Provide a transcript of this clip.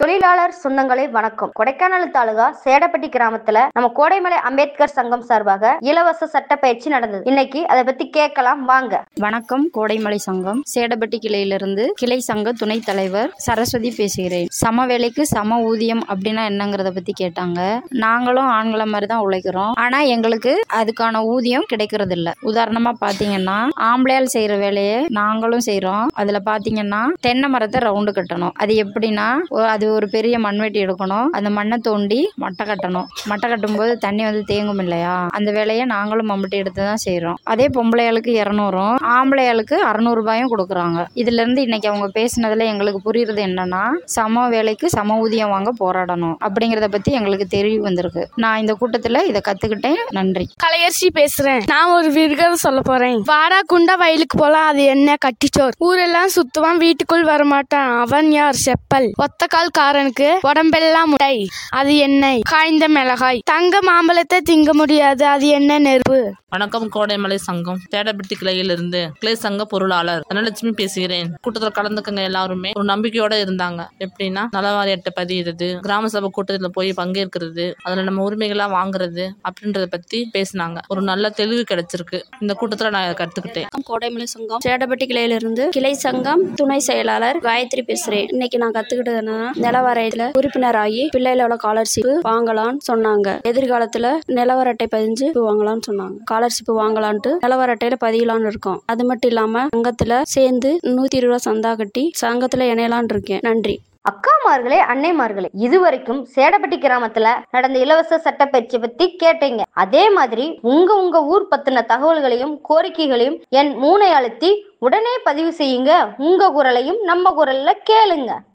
தொழிலாளர் சொந்தங்களே வணக்கம் கொடைக்கானல் தாலுகா சேடப்பட்டி கிராமத்துல நம்ம கோடைமலை அம்பேத்கர் சங்கம் சார்பாக இலவச சட்ட பயிற்சி நடந்தது இன்னைக்கு அதை பத்தி கேட்கலாம் வாங்க வணக்கம் கோடைமலை சங்கம் சேடப்பட்டி கிளையிலிருந்து கிளை சங்க துணைத் தலைவர் சரஸ்வதி பேசுகிறேன் சம வேலைக்கு சம ஊதியம் அப்படின்னா என்னங்கிறத பத்தி கேட்டாங்க நாங்களும் ஆண்களை மாதிரி தான் உழைக்கிறோம் ஆனா எங்களுக்கு அதுக்கான ஊதியம் கிடைக்கிறது இல்ல உதாரணமா பாத்தீங்கன்னா ஆம்பளையால் செய்யற வேலையை நாங்களும் செய்றோம் அதுல பாத்தீங்கன்னா தென்னை மரத்தை ரவுண்டு கட்டணும் அது எப்படின்னா ஒ- அது ஒரு பெரிய மண்வெட்டி எடுக்கணும் அந்த மண்ணை தோண்டி மட்டை கட்டணும் மட்டை கட்டும்போது தண்ணி வந்து தேங்கும் இல்லையா அந்த வேலையை நாங்களும் மம்பட்டி எடுத்து தான் செய்றோம் அதே பொம்பளையாளுக்கு இரநூறும் ஆம்பளையாளுக்கு அறநூறு ரூபாயும் கொடுக்குறாங்க இதுல இருந்து இன்னைக்கு அவங்க பேசினதுல எங்களுக்கு புரியுறது என்னன்னா சம வேலைக்கு சம ஊதியம் வாங்க போராடணும் அப்படிங்கறத பத்தி எங்களுக்கு தெரிய வந்திருக்கு நான் இந்த கூட்டத்துல இதை கத்துக்கிட்டேன் நன்றி கலையரசி பேசுறேன் நான் ஒரு விருகதை சொல்ல போறேன் வாடா குண்டா வயலுக்கு போலாம் அது என்ன கட்டிச்சோர் ஊரெல்லாம் சுத்துவான் வீட்டுக்குள் வரமாட்டான் அவன் யார் செப்பல் ஒத்த கால் காரனுக்கு உடம்பெல்லாம் முட்டை அது எண்ணெய் காய்ந்த மிளகாய் தங்க மாம்பழத்தை திங்க முடியாது அது என்ன நெருப்பு வணக்கம் கோடைமலை சங்கம் தேடப்பட்டி கிளையிலிருந்து கிளை சங்க பொருளாளர் தனலட்சுமி பேசுகிறேன் கூட்டத்தில் கலந்துக்கங்க எல்லாருமே ஒரு நம்பிக்கையோட இருந்தாங்க எப்படின்னா நலவாரி அட்டை பதியிறது கிராம சபை கூட்டத்தில் போய் பங்கேற்கிறது அதுல நம்ம உரிமைகளா வாங்குறது அப்படின்றத பத்தி பேசினாங்க ஒரு நல்ல தெளிவு கிடைச்சிருக்கு இந்த கூட்டத்துல நான் இதை கத்துக்கிட்டேன் வணக்கம் கோடைமலை சங்கம் சேடப்பட்டி கிளையிலிருந்து கிளை சங்கம் துணை செயலாளர் காயத்ரி பேசுறேன் இன்னைக்கு நான் கத்துக்கிட்டது என்னன்னா நிலவரையில உறுப்பினராகி பிள்ளைகளோட ஸ்காலர்ஷிப் வாங்கலாம்னு சொன்னாங்க எதிர்காலத்துல நிலவர அட்டை பதிஞ்சு வாங்கலாம்னு சொன்னாங்க ஸ்காலர்ஷிப் வாங்கலான்ட்டு நிலவர அட்டையில பதியலாம்னு இருக்கோம் அது மட்டும் இல்லாம சங்கத்துல சேர்ந்து நூத்தி இருபது ரூபா சந்தா கட்டி சங்கத்துல இணையலாம்னு இருக்கேன் நன்றி அக்காமார்களே அன்னைமார்களே இதுவரைக்கும் சேடப்பட்டி கிராமத்துல நடந்த இலவச சட்ட பயிற்சி பத்தி கேட்டீங்க அதே மாதிரி உங்க உங்க ஊர் பத்தின தகவல்களையும் கோரிக்கைகளையும் என் மூனை அழுத்தி உடனே பதிவு செய்யுங்க உங்க குரலையும் நம்ம குரல்ல கேளுங்க